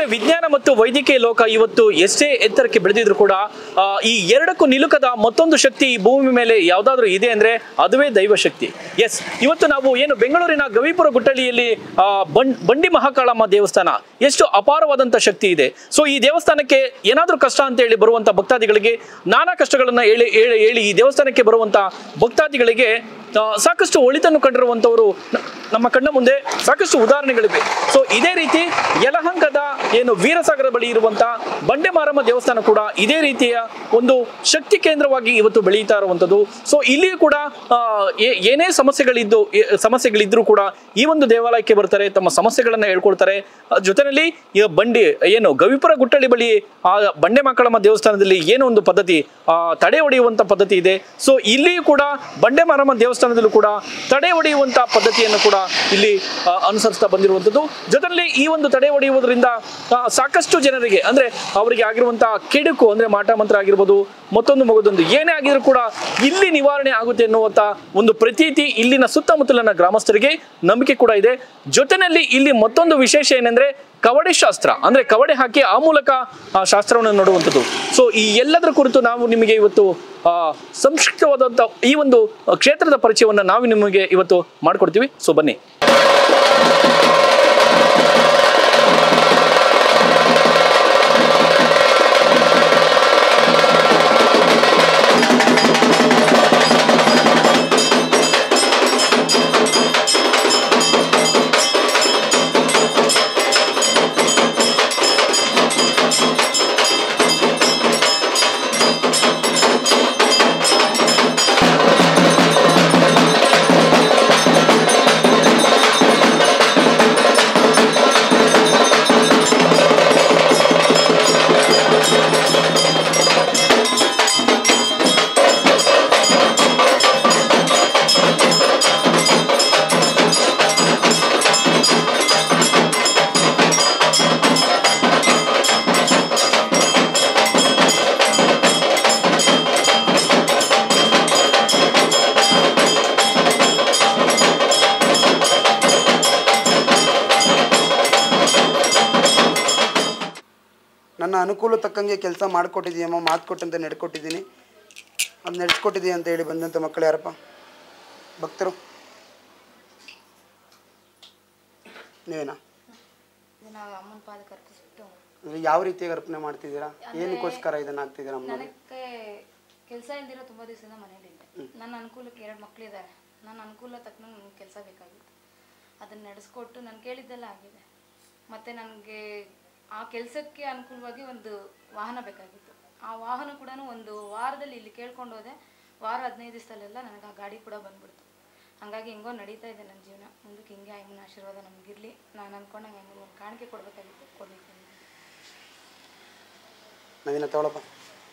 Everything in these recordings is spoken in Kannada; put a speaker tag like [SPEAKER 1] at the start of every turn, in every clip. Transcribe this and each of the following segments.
[SPEAKER 1] ವಿಜ್ಞಾನ ಮತ್ತು ವೈದ್ಯಕೀಯ ಲೋಕ ಇವತ್ತು ಎಷ್ಟೇ ಎತ್ತರಕ್ಕೆ ಬೆಳೆದಿದ್ರು ಕೂಡ ಆ, ಈ ಎರಡಕ್ಕೂ ನಿಲುಕದ ಮತ್ತೊಂದು ಶಕ್ತಿ ಈ ಭೂಮಿ ಮೇಲೆ ಯಾವುದಾದ್ರೂ ಇದೆ ಅಂದ್ರೆ ಅದುವೇ ದೈವ ಶಕ್ತಿ ಎಸ್ ಇವತ್ತು ನಾವು ಏನು ಬೆಂಗಳೂರಿನ ಗವಿಪುರ ಗುಟ್ಟಳಿಯಲ್ಲಿ ಆ, ಬಂ- ಬಂಡಿ ಮಹಾಕಾಳಮ್ಮ ದೇವಸ್ಥಾನ ಎಷ್ಟು ಅಪಾರವಾದಂಥ ಶಕ್ತಿ ಇದೆ ಸೊ ಈ ದೇವಸ್ಥಾನಕ್ಕೆ ಏನಾದರೂ ಕಷ್ಟ ಅಂತ ಹೇಳಿ ಬರುವಂಥ ಭಕ್ತಾದಿಗಳಿಗೆ ನಾನಾ ಕಷ್ಟಗಳನ್ನ ಹೇಳಿ ಹೇಳಿ ಹೇಳಿ ಈ ದೇವಸ್ಥಾನಕ್ಕೆ ಬರುವಂಥ ಭಕ್ತಾದಿಗಳಿಗೆ ಆ, ಸಾಕಷ್ಟು ಒಳಿತನ್ನು ಕಂಡಿರುವಂಥವರು ನ- ನಮ್ಮ ಕಣ್ಣ ಮುಂದೆ ಸಾಕಷ್ಟು ಉದಾಹರಣೆಗಳಿವೆ ಸೊ ಇದೇ ರೀತಿ ಯಲಹಂಕದ ಏನು ವೀರಸಾಗರ ಬಳಿ ಇರುವಂತ ಬಂಡೆ ಮಾರಮ್ಮ ದೇವಸ್ಥಾನ ಕೂಡ ಇದೇ ರೀತಿಯ ಒಂದು ಶಕ್ತಿ ಕೇಂದ್ರವಾಗಿ ಇವತ್ತು ಬೆಳೀತಾ ಇರುವಂಥದ್ದು ಸೊ ಇಲ್ಲಿಯೂ ಕೂಡ ಆ, ಏ- ಏನೇ ಸಮಸ್ಯೆಗಳಿದ್ದು ಏ- ಸಮಸ್ಯೆಗಳಿದ್ರೂ ಕೂಡ ಈ ಒಂದು ದೇವಾಲಯಕ್ಕೆ ಬರ್ತಾರೆ ತಮ್ಮ ಸಮಸ್ಯೆಗಳನ್ನ ಹೇಳ್ಕೊಳ್ತಾರೆ ಆ, ಜೊತೆಯಲ್ಲಿ ಈ ಬಂಡಿ ಏನು ಗವಿಪುರ ಗುಟ್ಟಳಿ ಬಳಿ ಆ ಬಂಡೆ ಮಕ್ಕಳಮ್ಮ ದೇವಸ್ಥಾನದಲ್ಲಿ ಏನೋ ಒಂದು ಪದ್ಧತಿ ಆ, ತಡೆ ಹೊಡೆಯುವಂತ ಪದ್ಧತಿ ಇದೆ ಸೊ ಇಲ್ಲಿಯೂ ಕೂಡ ಬಂಡೆ ಮಾರಮ್ಮ ದೇವಸ್ಥಾನದಲ್ಲೂ ಕೂಡ ತಡೆ ಹೊಡೆಯುವಂತ ಪದ್ಧತಿಯನ್ನು ಕೂಡ ಇಲ್ಲಿ ಆ, ಅನುಸರಿಸ್ತಾ ಬಂದಿರುವಂಥದ್ದು ಜೊತೆಯಲ್ಲಿ ಈ ಒಂದು ತಡೆ ಹೊಡೆಯುವುದರಿಂದ ಆ, ಸಾಕಷ್ಟು ಜನರಿಗೆ ಅಂದ್ರೆ ಅವರಿಗೆ ಆಗಿರುವಂತಹ ಕೆಡುಕು ಅಂದ್ರೆ ಮಾಟ ಮಂತ್ರ ಆಗಿರ್ಬೋದು ಮತ್ತೊಂದು ಮಗದೊಂದು ಏನೇ ಆಗಿದ್ರು ಕೂಡ ಇಲ್ಲಿ ನಿವಾರಣೆ ಆಗುತ್ತೆ ಎನ್ನುವಂತ ಒಂದು ಪ್ರತೀತಿ ಇಲ್ಲಿನ ಸುತ್ತಮುತ್ತಲಿನ ಗ್ರಾಮಸ್ಥರಿಗೆ ನಂಬಿಕೆ ಕೂಡ ಇದೆ ಜೊತೆಯಲ್ಲಿ ಇಲ್ಲಿ ಮತ್ತೊಂದು ವಿಶೇಷ ಏನಂದ್ರೆ ಕವಡೆ ಶಾಸ್ತ್ರ ಅಂದ್ರೆ ಕವಡೆ ಹಾಕಿ ಆ ಮೂಲಕ ಆ ಶಾಸ್ತ್ರವನ್ನು ನೋಡುವಂಥದ್ದು ಸೊ ಈ ಎಲ್ಲದರ ಕುರಿತು ನಾವು ನಿಮಗೆ ಇವತ್ತು ಆ, ಸಂಕ್ಷಿಪ್ತವಾದಂಥ ಈ ಒಂದು ಕ್ಷೇತ್ರದ ಪರಿಚಯವನ್ನು ನಾವು ನಿಮಗೆ ಇವತ್ತು ಮಾಡಿಕೊಡ್ತೀವಿ ಸೊ ಬನ್ನಿ
[SPEAKER 2] ನನ್ನ ಅನುಕೂಲ ತಕ್ಕಂಗೆ ಕೆಲಸ ಮಾಡಿಕೊಟ್ಟಿದ್ದೀಯಮ್ಮ ಮಾತು ಕೊಟ್ಟಂತೆ ನಡ್ಕೊಟ್ಟಿದ್ದೀನಿ ಅದು ನಡೆಸ್ಕೊಟ್ಟಿದ್ದೀಯ ಅಂತ ಹೇಳಿ ಬಂದಂಥ ಮಕ್ಕಳು ಯಾರಪ್ಪ ಭಕ್ತರು ನೀವೇನಾ
[SPEAKER 3] ನಾವು ಅಮ್ಮನ ಪಾದಕ್ಕೆ ಅರ್ಪಿಸ್ಬಿಟ್ಟು
[SPEAKER 2] ಅಂದರೆ ಯಾವ ರೀತಿಯಾಗಿ ಅರ್ಪಣೆ ಮಾಡ್ತಿದ್ದೀರಾ ಏನಕ್ಕೋಸ್ಕರ ಇದನ್ನು ಹಾಕ್ತಿದ್ದೀರಾ ಅಮ್ಮ
[SPEAKER 3] ನನಗೆ ಕೆಲಸ ಇಲ್ದಿರೋ ತುಂಬ ದಿವಸದಿಂದ ಮನೇಲಿದ್ದೆ ನನ್ನ ಅನುಕೂಲಕ್ಕೆ ಎರಡು ಮಕ್ಕಳಿದ್ದಾರೆ ನನ್ನ ಅನುಕೂಲ ತಕ್ಕನಂಗೆ ನನಗೆ ಕೆಲಸ ಬೇಕಾಗಿತ್ತು ಅದನ್ನು ನಡೆಸ್ಕೊಟ್ಟು ನಾನು ಕೇಳಿದ್ದೆಲ್ಲ ಆಗಿದೆ ಮತ್ತು ನನಗೆ ಆ ಕೆಲಸಕ್ಕೆ ಅನುಕೂಲವಾಗಿ ಒಂದು ವಾಹನ ಬೇಕಾಗಿತ್ತು ಆ ವಾಹನ ಕೂಡ ಒಂದು ವಾರದಲ್ಲಿ ಇಲ್ಲಿ ಕೇಳ್ಕೊಂಡು ಹೋದೆ ವಾರ ಹದಿನೈದು ದಿವಸದಲ್ಲೆಲ್ಲ ನನಗೆ ಆ ಗಾಡಿ ಕೂಡ ಬಂದ್ಬಿಡ್ತು ಹಾಗಾಗಿ ಹೆಂಗೋ ನಡೀತಾ ಇದೆ ನನ್ನ ಜೀವನ ಮುಂದಕ್ಕೆ ಹಿಂಗೆ ಅಮ್ಮನ ಆಶೀರ್ವಾದ ನಮಗಿರಲಿ ನಾನು ಅಂದ್ಕೊಂಡಂಗೆ ಅಮ್ಮನಿಗೆ ಒಂದು ಕಾಣಿಕೆ ಕೊಡಬೇಕಾಗಿತ್ತು ಕೊಡಬೇಕು
[SPEAKER 2] ನವೀನ ತಗೊಳಪ್ಪ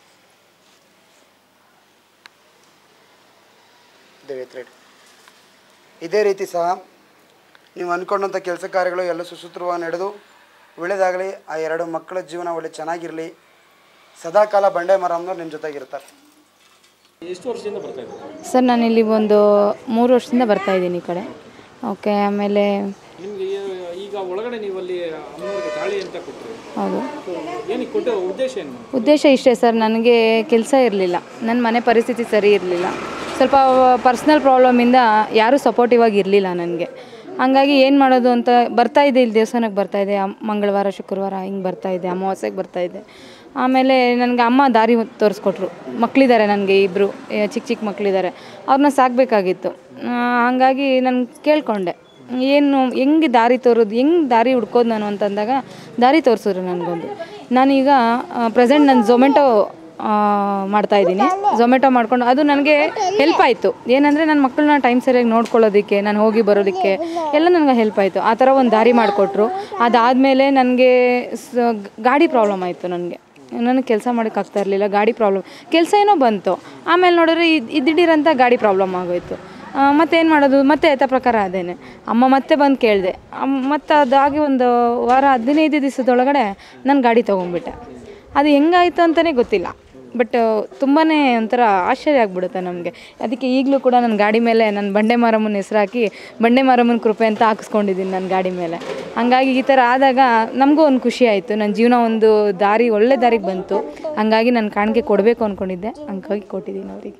[SPEAKER 2] ದೇವೇತ್ ರೆಡ್ಡಿ ಇದೇ ರೀತಿ ಸಹ ನೀವು ಅಂದ್ಕೊಂಡಂಥ ಕೆಲಸ ಕಾರ್ಯಗಳು ಎಲ್ಲ ಸುಸೂತ್ರವಾಗಿ ನಡೆದು ಒಳ್ಳೆಯದಾಗಲಿ ಆ ಎರಡು ಮಕ್ಕಳ ಜೀವನ ಒಳ್ಳೆ ಚೆನ್ನಾಗಿರಲಿ ಸದಾಕಾಲ ಬಂಡೆ ಮರಮ್ಮನವ್ರು ನಿಮ್ಮ ಜೊತೆಗಿರ್ತಾರೆ
[SPEAKER 1] ಎಷ್ಟು ವರ್ಷದಿಂದ ಬರ್ತಾ ಇದ್ದಾರೆ
[SPEAKER 3] ಸರ್ ನಾನಿಲ್ಲಿ ಒಂದು ಮೂರು ವರ್ಷದಿಂದ ಬರ್ತಾ ಇದ್ದೀನಿ ಈ ಕಡೆ ಓಕೆ ಆಮೇಲೆ
[SPEAKER 1] ನಿಮಗೆ ಈಗ ಒಳಗಡೆ ನೀವು ಅಲ್ಲಿ ಅಮ್ಮನವ್ರಿಗೆ ತಾಳಿ ಅಂತ ಕೊಟ್ಟರು
[SPEAKER 3] ಹೌದು
[SPEAKER 1] ಏನಕ್ಕೆ ಕೊಟ್ಟ ಉದ್ದೇಶ ಏನು
[SPEAKER 3] ಉದ್ದೇಶ ಇಷ್ಟೇ ಸರ್ ನನಗೆ ಕೆಲಸ ಇರಲಿಲ್ಲ ನನ್ನ ಮನೆ ಪರಿಸ್ಥಿತಿ ಸರಿ ಇರಲಿಲ್ಲ ಸ್ವಲ್ಪ ಪರ್ಸ್ನಲ್ ಪ್ರಾಬ್ಲಮಿಂದ ಯಾರೂ ಸಪೋರ್ಟಿವ್ ಆಗಿ ಇರಲಿಲ್ಲ ನನಗೆ ಹಂಗಾಗಿ ಏನು ಮಾಡೋದು ಅಂತ ಬರ್ತಾ ಇದ್ದೆ ಇಲ್ಲಿ ದೇವಸ್ಥಾನಕ್ಕೆ ಬರ್ತಾ ಇದ್ದೆ ಅಮ್- ಮಂಗಳವಾರ ಶುಕ್ರವಾರ ಹಿಂಗೆ ಬರ್ತಾ ಇದ್ದೆ ಅಮಾವಾಸ್ಯೆಗೆ ಬರ್ತಾ ಇದ್ದೆ ಆಮೇಲೆ ನನಗೆ ಅಮ್ಮ ದಾರಿ ತೋರಿಸ್ಕೊಟ್ರು ಮಕ್ಕಳಿದ್ದಾರೆ ನನಗೆ ಇಬ್ಬರು ಚಿಕ್ಕ ಚಿಕ್ಕ ಮಕ್ಕಳಿದ್ದಾರೆ ಅವ್ರನ್ನ ಸಾಕಬೇಕಾಗಿತ್ತು ಹಾಗಾಗಿ ನಾನು ಕೇಳ್ಕೊಂಡೆ ಏನು ಹೆಂಗೆ ದಾರಿ ತೋರೋದು ಹೆಂಗೆ ದಾರಿ ಹುಡ್ಕೋದು ನಾನು ಅಂತಂದಾಗ ದಾರಿ ತೋರಿಸಿದ್ರು ನನಗೊಂದು ನಾನೀಗ ಪ್ರೆಸೆಂಟ್ ನಾನು ಝೊಮೆಟೊ ಮಾಡ್ತಾ ಇದ್ದೀನಿ ಝೊಮೆಟೊ ಮಾಡ್ಕೊಂಡು ಅದು ನನಗೆ ಹೆಲ್ಪ್ ಆಯಿತು ಏನಂದರೆ ನನ್ನ ಮಕ್ಕಳನ್ನ ಟೈಮ್ ಸರಿಯಾಗಿ ನೋಡ್ಕೊಳ್ಳೋದಕ್ಕೆ ನಾನು ಹೋಗಿ ಬರೋದಕ್ಕೆ ಎಲ್ಲ ನನಗೆ ಹೆಲ್ಪ್ ಆಯಿತು ಆ ಥರ ಒಂದು ದಾರಿ ಮಾಡಿಕೊಟ್ರು ಅದಾದಮೇಲೆ ನನಗೆ ಸ ಗಾಡಿ ಪ್ರಾಬ್ಲಮ್ ಆಯಿತು ನನಗೆ ನನಗೆ ಕೆಲಸ ಮಾಡೋಕ್ಕಾಗ್ತಾ ಇರಲಿಲ್ಲ ಗಾಡಿ ಪ್ರಾಬ್ಲಮ್ ಕೆಲಸ ಏನೋ ಬಂತು ಆಮೇಲೆ ನೋಡಿದ್ರೆ ಇದು ಇದ್ದಿಡಿರಂಥ ಗಾಡಿ ಪ್ರಾಬ್ಲಮ್ ಆಗೋಯ್ತು ಮತ್ತೇನು ಮಾಡೋದು ಮತ್ತೆ ಯಥ ಪ್ರಕಾರ ಅದೇನೆ ಅಮ್ಮ ಮತ್ತೆ ಬಂದು ಕೇಳಿದೆ ಮತ್ತು ಅದಾಗಿ ಒಂದು ವಾರ ಹದಿನೈದು ದಿವಸದೊಳಗಡೆ ನಾನು ಗಾಡಿ ತೊಗೊಂಡ್ಬಿಟ್ಟೆ ಅದು ಹೆಂಗಾಯ್ತು ಅಂತಲೇ ಗೊತ್ತಿಲ್ಲ ಬಟ್ ತುಂಬಾ ಒಂಥರ ಆಶ್ಚರ್ಯ ಆಗ್ಬಿಡುತ್ತೆ ನಮಗೆ ಅದಕ್ಕೆ ಈಗಲೂ ಕೂಡ ನನ್ನ ಗಾಡಿ ಮೇಲೆ ನನ್ನ ಬಂಡೆ ಮಾರಮ್ಮನ ಹೆಸ್ರು ಹಾಕಿ ಬಂಡೆ ಮಾರಮ್ಮನ ಕೃಪೆ ಅಂತ ಹಾಕಿಸ್ಕೊಂಡಿದ್ದೀನಿ ನನ್ನ ಗಾಡಿ ಮೇಲೆ ಹಂಗಾಗಿ ಈ ಥರ ಆದಾಗ ನಮಗೂ ಒಂದು ಖುಷಿ ಆಯಿತು ನನ್ನ ಜೀವನ ಒಂದು ದಾರಿ ಒಳ್ಳೆ ದಾರಿಗೆ ಬಂತು ಹಂಗಾಗಿ ನಾನು ಕಾಣಿಕೆ ಕೊಡಬೇಕು ಅಂದ್ಕೊಂಡಿದ್ದೆ ಹಂಗಾಗಿ ಕೊಟ್ಟಿದ್ದೀನಿ ಅವರಿಗೆ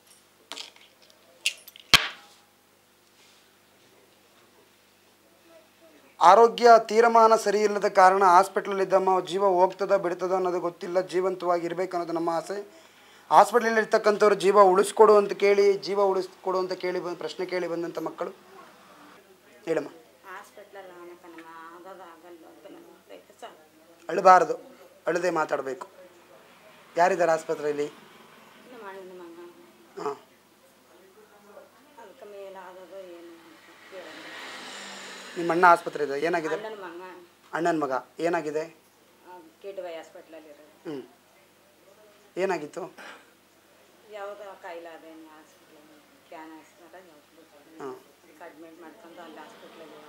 [SPEAKER 2] ಆರೋಗ್ಯ ತೀರ್ಮಾನ ಸರಿ ಇಲ್ಲದ ಕಾರಣ ಹಾಸ್ಪಿಟ್ಲಲ್ಲಿದ್ದಮ್ಮ ಜೀವ ಹೋಗ್ತದ ಬಿಡ್ತದ ಅನ್ನೋದು ಗೊತ್ತಿಲ್ಲ ಜೀವಂತವಾಗಿ ಇರಬೇಕು ಅನ್ನೋದು ನಮ್ಮ ಆಸೆ ಹಾಸ್ಪಿಟ್ಲಲ್ಲಿ ಇರ್ತಕ್ಕಂಥವ್ರು ಜೀವ ಉಳಿಸ್ಕೊಡು ಅಂತ ಕೇಳಿ ಜೀವ ಉಳಿಸ್ಕೊಡು ಅಂತ ಕೇಳಿ ಬಂದು ಪ್ರಶ್ನೆ ಕೇಳಿ ಬಂದಂಥ ಮಕ್ಕಳು ಹೇಳಮ್ಮ
[SPEAKER 4] ಹಾಸ್ಪಿಟ್ಲಲ್ಲಿ ಅವನಕನಮ್ಮ ಆಗೋದು ಆಗಲ್ಲ ಅಂತ ನಮ್ಗೆ ಐತೆ ಸರ್
[SPEAKER 2] ಅಳಬಾರದು ಅಳದೆ ಮಾತಾಡಬೇಕು ಯಾರಿದ್ದಾರೆ ಆಸ್ಪತ್ರೆಯಲ್ಲಿ
[SPEAKER 4] ನಮ್ಮ ಅಣ್ಣನ ಮಗ
[SPEAKER 2] ಹಾಂ
[SPEAKER 4] ಅದಕ್ಕೆ ಮೇಲೆ ಆಗೋದು ಏನು ಅಂತ ಕೇಳೋಣ
[SPEAKER 2] ನಿಮ್ಮ ಅಣ್ಣ ಆಸ್ಪತ್ರೆ ಇದೆ ಏನಾಗಿದೆ
[SPEAKER 4] ಅಣ್ಣನ ಮಗ
[SPEAKER 2] ಅಣ್ಣನ ಮಗ ಏನಾಗಿದೆ
[SPEAKER 4] ಕಿಡ್ವೈ ಹಾಸ್ಪಿಟ್ಲಲ್ಲಿ ಇರೋದು
[SPEAKER 2] ಹ್ಞೂ ಏನಾಗಿತ್ತು
[SPEAKER 4] ಯಾವುದೋ ಕಾಯಿಲೆ ಅದೇನು ಹಾಸ್ಪಿಟ್ಲಲ್ಲಿ ಕ್ಯಾನ್ ಹಾಸ್ಪಿಟಲ್ ಯಾವ್ದು
[SPEAKER 2] ಹಾಂ
[SPEAKER 4] ಅದಕ್ಕೆ ಅಡ್ಮಿಟ್ ಮಾಡ್ಕೊಂಡು ಅಲ್ಲಿ ಹಾಸ್ಪಿಟ್ಲಲ್ಲಿ ಇರೋದು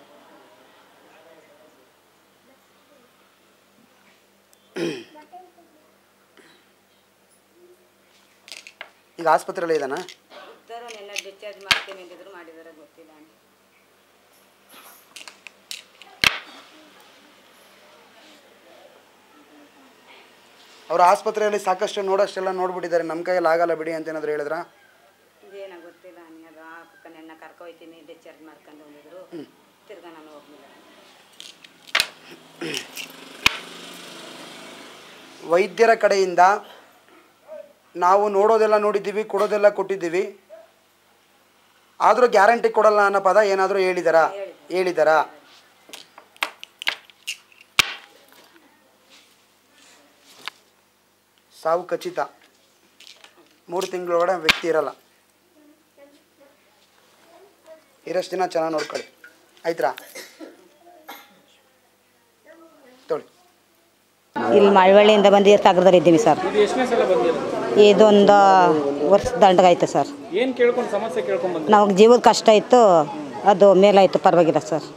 [SPEAKER 2] ಈಗ ಆಸ್ಪತ್ರೆಯಲ್ಲಿ ಇದ್ದಾನಾ
[SPEAKER 4] ಇದ್ದರು ನಿನ್ನೆ ಡಿಸ್ಚಾರ್ಜ್ ಮಾಡ್ತೀನಿ ಅಂದಿದ್ರು ಮಾಡಿದಾರೆ ಗೊತ್ತಿಲ್ಲ
[SPEAKER 2] ಅವ್ರ ಆಸ್ಪತ್ರೆಯಲ್ಲಿ ಸಾಕಷ್ಟು ನೋಡೋಷ್ಟೆಲ್ಲ ನೋಡ್ಬಿಟ್ಟಿದ್ದಾರೆ ನಮ್ಮ ಕೈಯಲ್ಲಿ ಆಗಲ್ಲ ಬಿಡಿ ಅಂತ ಏನಾದ್ರು ಹೇಳಿದ್ರಾ
[SPEAKER 4] ಇದೇನೋ ಗೊತ್ತಿಲ್ಲ ಅದು ಹಾಕಕ್ಕೆ ನಿನ್ನ ಕರ್ಕೊ ಹೋಯ್ತೀನಿ ಡಿಸ್ಚಾರ್ಜ್ ಮಾಡ್ಕೊಂಡು ಬಂದಿದ್ರು ತಿರ್ಗಾ ನಾನು ಹೋಗ್ಲಿಲ್ಲ
[SPEAKER 2] ವೈದ್ಯರ ಕಡೆಯಿಂದ ನಾವು ನೋಡೋದೆಲ್ಲ ನೋಡಿದ್ದೀವಿ ಕೊಡೋದೆಲ್ಲ ಕೊಟ್ಟಿದ್ದೀವಿ ಆದರೂ ಗ್ಯಾರಂಟಿ ಕೊಡಲ್ಲ ಅನ್ನೋ ಪದ ಏನಾದರೂ ಹೇಳಿದಾರಾ ಹೇಳಿದಾರಾ ಸಾವು ಖಚಿತ ಮೂರು ತಿಂಗಳೊಳಗಡೆ ವ್ಯಕ್ತಿ ಇರಲ್ಲ ಇರೋಷ್ಟು ದಿನ ಚೆನ್ನಾಗಿ ನೋಡ್ಕೊಳ್ಳಿ ಆಯ್ತಾ ತೊಳಿ
[SPEAKER 5] ಇಲ್ಲಿ ಮಳವಳ್ಳಿಯಿಂದ ಬಂದು ಸಾಗರದಲ್ಲಿ ಇದ್ದೀನಿ ಸರ್
[SPEAKER 1] ಇದು ಎಷ್ಟನೇ ಸಲ ಬಂದಿರೋದು
[SPEAKER 5] ಇದೊಂದು ವರ್ಷ ದಂಡಗೈತೆ ಸರ್
[SPEAKER 1] ಏನು ಕೇಳ್ಕೊಂಡು ಸಮಸ್ಯೆ ಕೇಳ್ಕೊಂಡು ಬಂದ್ರಿ
[SPEAKER 5] ನಮಗೆ ಜೀವದ ಕಷ್ಟ ಇತ್ತು ಅದು ಮೇಲಾಯಿತು ಪರವಾಗಿಲ್ಲ ಸರ್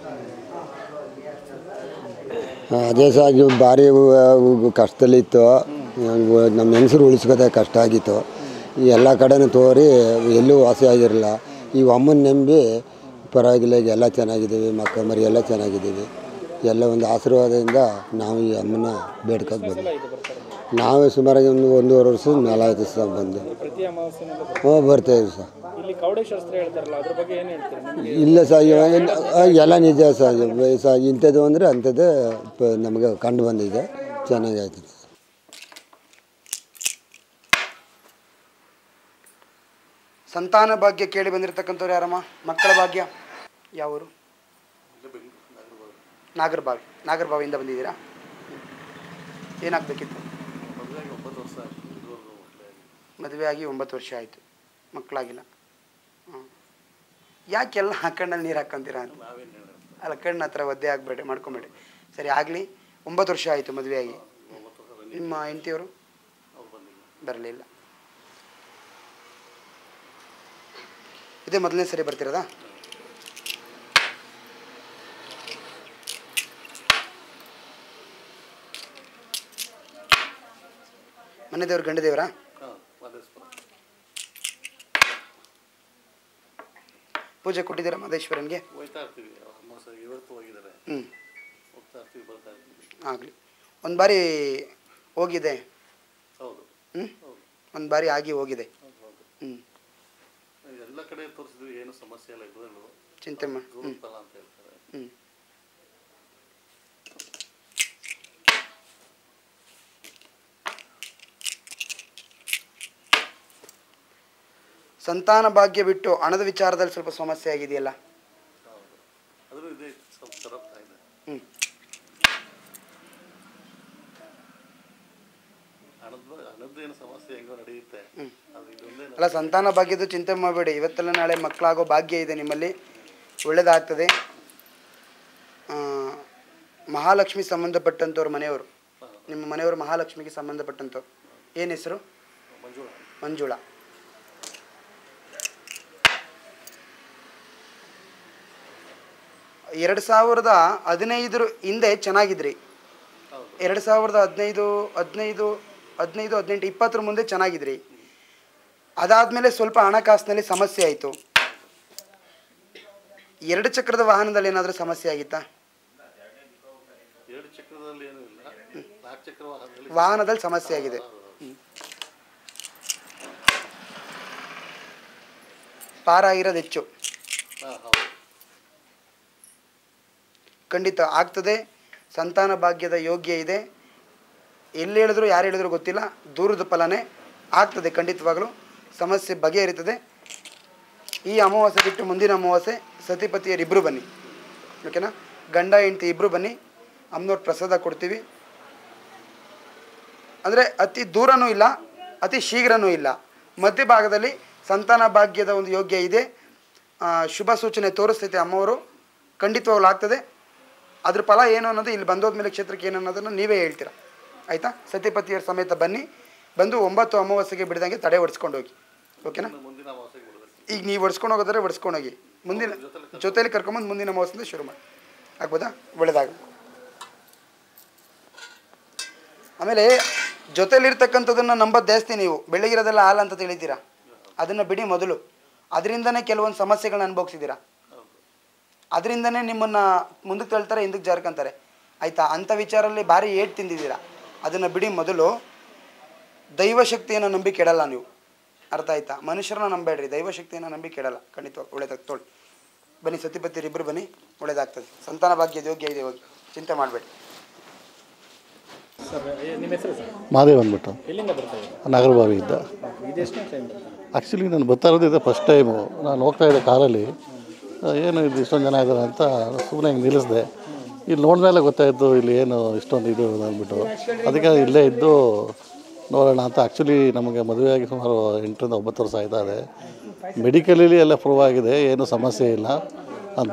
[SPEAKER 6] ಅದೇ ಸರ್ ಇದು ಭಾರಿ ಉ- ಕಷ್ಟದಲ್ಲಿತ್ತು ನಂಗ್- ನಮ್ಮ ಹೆಂಗಸರು ಉಳಿಸ್ಕೋದೇ ಕಷ್ಟ ಆಗಿತ್ತು ಈ ಎಲ್ಲ ಕಡೆನೂ ತೋರಿ ಎಲ್ಲೂ ವಾಸಿ ಆಗಿರಲಿಲ್ಲ ಈ ಅಮ್ಮನ ನಂಬಿ ಪರವಾಗಿಲ್ಲ ಈಗ ಎಲ್ಲ ಚೆನ್ನಾಗಿದ್ದೀವಿ ಮಕ್ಕಳು ಮರಿ ಎಲ್ಲ ಚೆನ್ನಾಗಿದ್ದೀವಿ ಎಲ್ಲ ಒಂದು ಆಶೀರ್ವಾದದಿಂದ ನಾವು ಈ ಅಮ್ಮನ ಬೇಡ್ಕೊಂಡು ಬಂದ್ವಿ ನಾವೇ ಸುಮಾರಾಗಿ ಒಂದು ಒಂದೂವರೆ ವರ್ಷದ ಮೇಲೆ ಆಯ್ತು ಸರ್ ಬಂದು
[SPEAKER 1] ಪ್ರತಿ ಅಮಾವಾಸ್ಯೆನಲ್ಲೂ
[SPEAKER 6] ಹ್ಞೂ ಬರ್ತಾಯಿದ್ವಿ ಸರ್
[SPEAKER 1] ಇಲ್ಲಿ ಕವಡೇಶ್ವರ ಹೇಳ್ತಾರಲ್ಲ ಅದ್ರ ಬಗ್ಗೆ ಏನು ಹೇಳ್ತೀರಿ ನಿಮಗೆ
[SPEAKER 6] ಇಲ್ಲ ಸರ್ ಇವಾಗ ಏನ್- ಆ, ಎಲ್ಲ ನಿಜ ಸರ್ ಸ ಇಂಥದ್ದು ಅಂದರೆ ಅಂಥದ್ದೇ ಪ- ನಮಗೆ ಕಂಡು ಬಂದಿದೆ ಚೆನ್ನಾಗಿ ಆಯ್ತು
[SPEAKER 2] ಸಂತಾನ ಭಾಗ್ಯ ಕೇಳಿ ಬಂದಿರತಕ್ಕಂಥವ್ರು ಯಾರಮ್ಮ ಮಕ್ಕಳ ಭಾಗ್ಯ ಯಾವೂರು ನಾಗರಬಾವಿ ನಾಗರಬಾವಿಯಿಂದ ಬಂದಿದ್ದೀರಾ ಏನಾಗಬೇಕಿತ್ತು ಮದುವೆ ಆಗಿ ಒಂಬತ್ತು ವರ್ಷ ಆಯಿತು ಮಕ್ಕಳಾಗಿಲ್ಲ ಹಾಂ ಯಾಕೆಲ್ಲ ಆ ಕಣ್ಣಲ್ಲಿ ನೀರು ಹಾಕ್ಕೊಂತೀರಾ ಅಂತ ಅಲ್ಲ ಕಣ್ಣು ಹತ್ರ ಒದ್ದೆ ಆಗಬೇಡಿ ಮಾಡ್ಕೊಬೇಡಿ ಸರಿ ಆಗಲಿ ಒಂಬತ್ತು ವರ್ಷ ಆಯಿತು ಮದುವೆಯಾಗಿ ನಿಮ್ಮ ಹೆಂಡತಿಯವರು ಬರಲಿಲ್ಲ ಇದೇ ಮೊದಲನೇ ಸರಿ ಬರ್ತಿರೋದಾ ಮನೆ ದೇವ್ರು ಗಂಡ ದೇವರಾ ಪೂಜೆ ಕೊಟ್ಟಿದ್ದೀರಾ ಮಹದೇಶ್ವರನ್ಗೆ
[SPEAKER 7] ಹೋಗ್ತಾ ಇರ್ತೀವಿ ಅಮ್ಮ ಸರ್ ಇವತ್ತು ಹೋಗಿದ್ದಾರೆ
[SPEAKER 2] ಹ್ಞೂ
[SPEAKER 7] ಹೋಗ್ತಾ ಇರ್ತೀವಿ ಬರ್ತಾ ಇರ್ತೀವಿ
[SPEAKER 2] ಆಗಲಿ ಒಂದು ಬಾರಿ ಹೋಗಿದೆ
[SPEAKER 7] ಹೌದು
[SPEAKER 2] ಹ್ಞೂ ಒಂದು ಬಾರಿ ಆಗಿ ಹೋಗಿದೆ
[SPEAKER 7] ಹೌದು ಹೌದು
[SPEAKER 2] ಹ್ಞೂ
[SPEAKER 7] ಎಲ್ಲ ಕಡೆ ತೋರಿಸಿದ್ವಿ ಏನು ಸಮಸ್ಯೆ ಇಲ್ಲ ಇದರಲ್ಲೂ
[SPEAKER 2] ಚಿಂತೆ ಮಾಡಿ ಹ್ಞೂ
[SPEAKER 7] ಗುರುಫಲ ಅಂತ ಹೇಳ್ತಾರೆ
[SPEAKER 2] ಹ್ಞೂ ಸಂತಾನ ಭಾಗ್ಯ ಬಿಟ್ಟು ಹಣದ ವಿಚಾರದಲ್ಲಿ ಸ್ವಲ್ಪ ಸಮಸ್ಯೆ ಆಗಿದೆಯಲ್ಲ
[SPEAKER 7] ಹೌದು ಅದ್ರೂ ಇದೆ ಸ್ವಲ್ಪ ತರಪ್ತಾ ಇದೆ
[SPEAKER 2] ಹ್ಞೂ
[SPEAKER 7] ಹಣದ ಹಣದ್ದು ಏನು ಸಮಸ್ಯೆ ಹೆಂಗೋ ನಡೆಯುತ್ತೆ ಅದು ಇದೊಂದೇ
[SPEAKER 2] ಅಲ್ಲ ಸಂತಾನ ಭಾಗ್ಯದ ಚಿಂತೆ ಮಾಡಬೇಡಿ ಇವತ್ತೆಲ್ಲ ನಾಳೆ ಮಕ್ಕಳಾಗೋ ಭಾಗ್ಯ ಇದೆ ನಿಮ್ಮಲ್ಲಿ ಒಳ್ಳೆಯದಾಗ್ತದೆ ಆ, ಮಹಾಲಕ್ಷ್ಮಿ ಸಂಬಂಧಪಟ್ಟಂಥವ್ರು ಮನೆಯವರು ನಿಮ್ಮ ಮನೆಯವರು ಮಹಾಲಕ್ಷ್ಮಿಗೆ ಸಂಬಂಧಪಟ್ಟಂಥವ್ರು ಏನು ಹೆಸರು
[SPEAKER 7] ಮಂಜುಳ
[SPEAKER 2] ಮಂಜುಳಾ ಎರಡು ಸಾವಿರದ ಹದಿನೈದರ ಹಿಂದೆ ಚೆನ್ನಾಗಿದ್ರಿ ಎರಡು ಸಾವಿರದ ಹದಿನೈದು ಹದಿನೈದು ಹದಿನೈದು ಹದಿನೆಂಟು ಇಪ್ಪತ್ತರ ಮುಂದೆ ಚೆನ್ನಾಗಿದ್ರಿ ಅದಾದಮೇಲೆ ಸ್ವಲ್ಪ ಹಣಕಾಸಿನಲ್ಲಿ ಸಮಸ್ಯೆ ಆಯಿತು ಎರಡು ಚಕ್ರದ ವಾಹನದಲ್ಲಿ ಏನಾದರೂ ಸಮಸ್ಯೆ ಆಗಿತ್ತಾ
[SPEAKER 7] ಚಕ್ರದಲ್ಲಿ ಏನೂ ಇಲ್ಲ ನಾಲ್ಕು ಚಕ್ರ ವಾಹನದಲ್ಲಿ
[SPEAKER 2] ವಾಹನದಲ್ಲಿ ಸಮಸ್ಯೆ ಆಗಿದೆ ಹ್ಮ್. ಪಾರ ಆಗಿರೋದು ಹೆಚ್ಚು
[SPEAKER 7] ಹಾಂ ಹೌದು
[SPEAKER 2] ಖಂಡಿತ ಆಗ್ತದೆ ಸಂತಾನ ಭಾಗ್ಯದ ಯೋಗ್ಯ ಇದೆ ಎಲ್ಲಿ ಹೇಳಿದ್ರು ಯಾರು ಹೇಳಿದ್ರು ಗೊತ್ತಿಲ್ಲ ದೂರದ ಫಲನೇ ಆಗ್ತದೆ ಖಂಡಿತವಾಗಲೂ ಸಮಸ್ಯೆ ಬಗೆಹರಿತದೆ ಈ ಅಮಾವಾಸ್ಯೆ ಬಿಟ್ಟು ಮುಂದಿನ ಅಮಾವಾಸ್ಯೆ ಸತಿಪತಿಯರಿಬ್ಬರು ಬನ್ನಿ ಓಕೆನಾ ಗಂಡ ಹೆಂಡತಿ ಇಬ್ಬರು ಬನ್ನಿ ಅಮ್ಮನವ್ರ ಪ್ರಸಾದ ಕೊಡ್ತೀವಿ ಅಂದರೆ ಅತಿ ದೂರನೂ ಇಲ್ಲ ಅತಿ ಶೀಘ್ರನೂ ಇಲ್ಲ ಮಧ್ಯಭಾಗದಲ್ಲಿ ಸಂತಾನ ಭಾಗ್ಯದ ಒಂದು ಯೋಗ್ಯ ಇದೆ ಆ, ಶುಭ ಸೂಚನೆ ತೋರಿಸ್ತೈತೆ ಅಮ್ಮವರು ಖಂಡಿತವಾಗ್ಲೂ ಆಗ್ತದೆ ಅದ್ರ ಫಲ ಏನು ಅನ್ನೋದು ಇಲ್ಲಿ ಬಂದೋದ್ಮೇಲೆ ಕ್ಷೇತ್ರಕ್ಕೆ ಏನು ಅನ್ನೋದನ್ನು ನೀವೇ ಹೇಳ್ತೀರಾ ಆಯಿತಾ ಸತಿಪತಿಯರ ಸಮೇತ ಬನ್ನಿ ಬಂದು ಒಂಬತ್ತು ಅಮಾವಾಸ್ಯೆಗೆ ಬಿಡದಂಗೆ ತಡೆ ಹೊಡ್ಸ್ಕೊಂಡು ಹೋಗಿ ಓಕೆನಾ
[SPEAKER 7] ಮುಂದಿನ ಅಮಾವಾಸ್ಯೆಗೆ ಬಿಡಬೇಕು
[SPEAKER 2] ಈಗ ನೀವು ಹೊಡ್ಸ್ಕೊಂಡು ಹೋಗೋದಾದ್ರೆ ಹೊಡ್ಸ್ಕೊಂಡು ಹೋಗಿ ಮುಂದಿನ ಜೊತೆಲಿ ಕರ್ಕೊಂಬಂದು ಮುಂದಿನ ಅಮಾವಾಸ್ಯೆಯಿಂದ ಶುರು ಮಾಡಿ ಆಗ್ಬೋದಾ ಒಳ್ಳೆದಾಗ ಆಮೇಲೆ ಜೊತೆಲಿರ್ತಕ್ಕಂಥದ್ದನ್ನು ನಂಬೋದು ಜಾಸ್ತಿ ನೀವು ಬೆಳಗಿರೋದೆಲ್ಲ ಹಾಲು ಅಂತ ತಿಳಿತೀರಾ ಅದನ್ನು ಬಿಡಿ ಮೊದಲು ಅದರಿಂದನೇ ಕೆಲವೊಂದು ಸಮಸ್ಯೆಗಳನ್ನ ಅನುಭವಿಸಿದ್ದೀರಾ ಅದರಿಂದನೇ ನಿಮ್ಮನ್ನು ಮುಂದಕ್ಕೆ ತಳ್ತಾರೆ ಹಿಂದಕ್ಕೆ ಜಾರ್ಕೊಂತಾರೆ ಆಯಿತಾ ಅಂಥ ವಿಚಾರಲ್ಲಿ ಭಾರಿ ಏಟ್ ತಿಂದಿದ್ದೀರಾ ಅದನ್ನು ಬಿಡಿ ಮೊದಲು ದೈವಶಕ್ತಿಯನ್ನು ನಂಬಿ ಕೆಡಲ್ಲ ನೀವು ಅರ್ಥ ಆಯ್ತಾ ಮನುಷ್ಯರನ್ನ ನಂಬೇಡ್ರಿ ದೈವಶಕ್ತಿಯನ್ನು ನಂಬಿ ಕೆಡಲ್ಲ ಖಂಡಿತ ಒಳ್ಳೇದಾಗ ತೊಳಿ ಬನ್ನಿ ಸತಿಪತಿಯರಿಬ್ಬರು ಬನ್ನಿ ಒಳ್ಳೇದಾಗ್ತದೆ ಸಂತಾನ ಭಾಗ್ಯದ ಯೋಗ್ಯ ಇದೆ ಹೋಗಿ ಚಿಂತೆ ಮಾಡಬೇಡಿ
[SPEAKER 1] ಸರ್ ನಿಮ್ಮ ಹೆಸರು ಸರ್
[SPEAKER 8] ಮಾದೇವ್ ಅಂದ್ಬಿಟ್ಟು
[SPEAKER 1] ಎಲ್ಲಿಂದ ಬರ್ತಾ ಇದ್ದೀರಾ
[SPEAKER 8] ನಾಗರಬಾವಿ ಇದ್ದ
[SPEAKER 1] ಇದೆಷ್ಟನೇ ಟೈಮ್
[SPEAKER 8] ಆ್ಯಕ್ಚುಲಿ ನಾನು ಬರ್ತಾ ಇರೋದಿದೆ ಫಸ್ಟ್ ಟೈಮು ನಾನು ಹೋಗ್ತಾ ಇದ್ದೆ ಕಾರಲ್ಲಿ ಆ, ಏನು ಇದು ಇಷ್ಟೊಂದು ಜನ ಇದ್ದಾರೆ ಅಂತ ಸುಮ್ಮನೆ ಹಿಂಗೆ ನಿಲ್ಲಿಸಿದೆ ಇಲ್ಲಿ ನೋಡಿದ್ಮೇಲೆ ಗೊತ್ತಾಯಿತು ಇಲ್ಲಿ ಏನು ಇಷ್ಟೊಂದು ಇದು ಅಂದ್ಬಿಟ್ಟು ಅದಕ್ಕೆ ಇಲ್ಲೇ ಇದ್ದು ನೋಡೋಣ ಅಂತ ಆ್ಯಕ್ಚುಲಿ ನಮಗೆ ಮದುವೆಯಾಗಿ ಸುಮಾರು ಎಂಟರಿಂದ ಒಂಬತ್ತು ವರ್ಷ ಆಯ್ತಾ ಇದೆ ಮೆಡಿಕಲಲ್ಲಿ ಎಲ್ಲ ಪ್ರೂವ್ ಆಗಿದೆ ಏನು ಸಮಸ್ಯೆ ಇಲ್ಲ ಅಂತ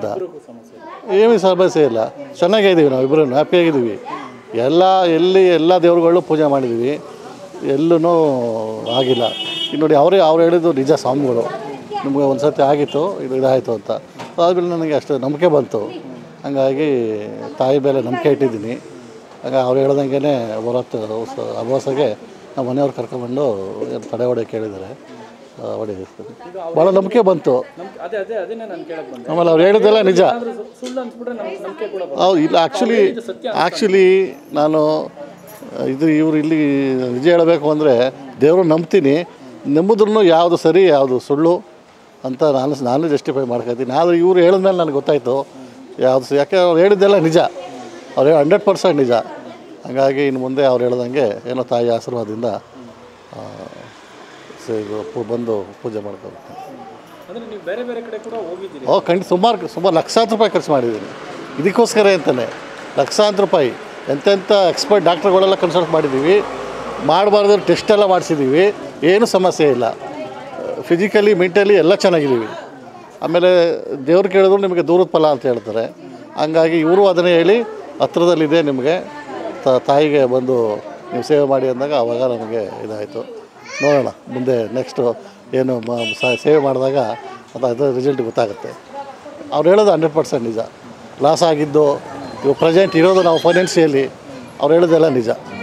[SPEAKER 8] ಏನೂ ಸಮಸ್ಯೆ ಇಲ್ಲ ಚೆನ್ನಾಗೇ ಇದ್ದೀವಿ ನಾವು ಇಬ್ಬರು ಹ್ಯಾಪಿಯಾಗಿದ್ದೀವಿ ಎಲ್ಲ ಎಲ್ಲಿ ಎಲ್ಲ ದೇವ್ರುಗಳು ಪೂಜೆ ಮಾಡಿದ್ದೀವಿ ಎಲ್ಲೂ ಆಗಿಲ್ಲ ಈಗ ನೋಡಿ ಅವರೇ ಅವ್ರು ಹೇಳಿದ್ದು ನಿಜ ಸ್ವಾಮಿಗಳು ನಿಮಗೆ ಒಂದು ಸರ್ತಿ ಆಗಿತ್ತು ಇದು ಇದಾಯಿತು ಅಂತ ಅದಾದಮೇಲೆ ನನಗೆ ಅಷ್ಟು ನಂಬಿಕೆ ಬಂತು ಹಂಗಾಗಿ ತಾಯಿ ಮೇಲೆ ನಂಬಿಕೆ ಇಟ್ಟಿದ್ದೀನಿ ಹಾಗೆ ಅವ್ರು ಹೇಳ್ದಂಗೆ ಬರತ್ತೆ ಅಮಾವಾಸ್ಯೆಗೆ ನಮ್ಮ ಮನೆಯವ್ರು ಕರ್ಕೊಂಡ್ಬಂದು ಏನು ತಡೆ ಹೊಡೆಯೋಕೆ ಹೇಳಿದ್ದಾರೆ ಹೊಡೆದಿರ್ತೀನಿ ಭಾಳ ನಂಬಿಕೆ ಬಂತು
[SPEAKER 1] ನಮ್ಗೆ ಅದೇ ಅದೇ ಅದನ್ನೇ ನಾನು ಕೇಳಕ್ ಬಂದೆ
[SPEAKER 8] ಆಮೇಲೆ ಅವ್ರು ಹೇಳಿದ್ದೆಲ್ಲ ನಿಜ
[SPEAKER 1] ಆದ್ರೂ ಸು- ಸುಳ್ಳು ಅನ್ಸ್ಬಿಟ್ರೆ ನಮ್ಗೆ ನಂಬಿಕೆ ಕೂಡ ಬರುತ್ತೆ.
[SPEAKER 8] ಹೌದು ಇಲ್ಲ ಆ್ಯಕ್ಚುಲಿ ಆ್ಯಕ್ಚುಲಿ ನಾನು ಇದು ಇವರು ಇಲ್ಲಿ ನಿಜ ಹೇಳಬೇಕು ಅಂದರೆ ದೇವರು ನಂಬ್ತೀನಿ ನಂಬಿದ್ರೂ ಯಾವುದು ಸರಿ ಯಾವುದು ಸುಳ್ಳು ಅಂತ ನಾನು ನಾನು ಜಸ್ಟಿಫೈ ಮಾಡ್ಕೊತೀನಿ ಆದರೆ ಇವರು ಹೇಳಿದ್ಮೇಲೆ ನನಗೆ ಗೊತ್ತಾಯಿತು ಯಾವುದು ಸ- ಯಾಕೆ ಅವ್ರು ಹೇಳಿದ್ದೆಲ್ಲ ನಿಜ ಅವ್ರು ಹಂಡ್ರೆಡ್ ಪರ್ಸೆಂಟ್ ನಿಜ ಹಾಗಾಗಿ ಇನ್ನು ಮುಂದೆ ಅವ್ರು ಹೇಳ್ದಂಗೆ ಏನೋ ತಾಯಿ ಆಶೀರ್ವಾದದಿಂದ ಆ, ಸ- ಇದು ಪೂ- ಬಂದು ಪೂಜೆ ಮಾಡ್ಕೋಬೇಕು
[SPEAKER 1] ಅಂದ್ರೆ ನೀವು ಬೇರೆ ಬೇರೆ ಕಡೆ ಕೂಡ ಹೋಗಿದ್ದೀರಿ
[SPEAKER 8] ಓ ಖಂಡಿತ ಸುಮಾರು ಸುಮಾರು ಲಕ್ಷಾಂತರ ರೂಪಾಯಿ ಖರ್ಚು ಮಾಡಿದ್ದೀನಿ ಇದಕ್ಕೋಸ್ಕರ ಅಂತಲೇ ಲಕ್ಷಾಂತರ ರೂಪಾಯಿ ಎಂತೆಂಥ ಎಕ್ಸ್ಪರ್ಟ್ ಡಾಕ್ಟ್ರುಗಳೆಲ್ಲ ಕನ್ಸಲ್ಟ್ ಮಾಡಿದ್ದೀವಿ ಮಾಡಬಾರ್ದು ಟೆಸ್ಟ್ ಎಲ್ಲ ಮಾಡಿಸಿದ್ದೀವಿ ಏನೂ ಸಮಸ್ಯೆ ಇಲ್ಲ ಫಿಸಿಕಲಿ ಮೆಂಟಲಿ ಎಲ್ಲ ಚೆನ್ನಾಗಿದ್ದೀವಿ ಆಮೇಲೆ ದೇವ್ರು ಕೇಳಿದ್ರು ನಿಮಗೆ ದೂರದ ಫಲ ಅಂತ ಹೇಳ್ತಾರೆ ಹಂಗಾಗಿ ಇವರು ಅದನ್ನೇ ಹೇಳಿ ಹತ್ರದಲ್ಲಿದೆ ನಿಮಗೆ ತ- ತಾಯಿಗೆ ಬಂದು ನೀವು ಸೇವೆ ಮಾಡಿ ಅಂದಾಗ ಆವಾಗ ನಮಗೆ ಇದಾಯಿತು ನೋಡೋಣ ಮುಂದೆ ನೆಕ್ಸ್ಟು ಏನು ಮ- ಸ- ಸೇವೆ ಮಾಡಿದಾಗ ಅದು ಅದರ ರಿಸಲ್ಟ್ ಗೊತ್ತಾಗುತ್ತೆ ಅವ್ರು ಹೇಳೋದು ಹಂಡ್ರೆಡ್ ಪರ್ಸೆಂಟ್ ನಿಜ ಲಾಸ್ ಆಗಿದ್ದು ಇವಾಗ ಪ್ರೆಸೆಂಟ್ ಇರೋದು ನಾವು ಫೈನಾನ್ಸಿಯಲಿ ಅವ್ರು ಹೇಳೋದೆಲ್ಲ ನಿಜ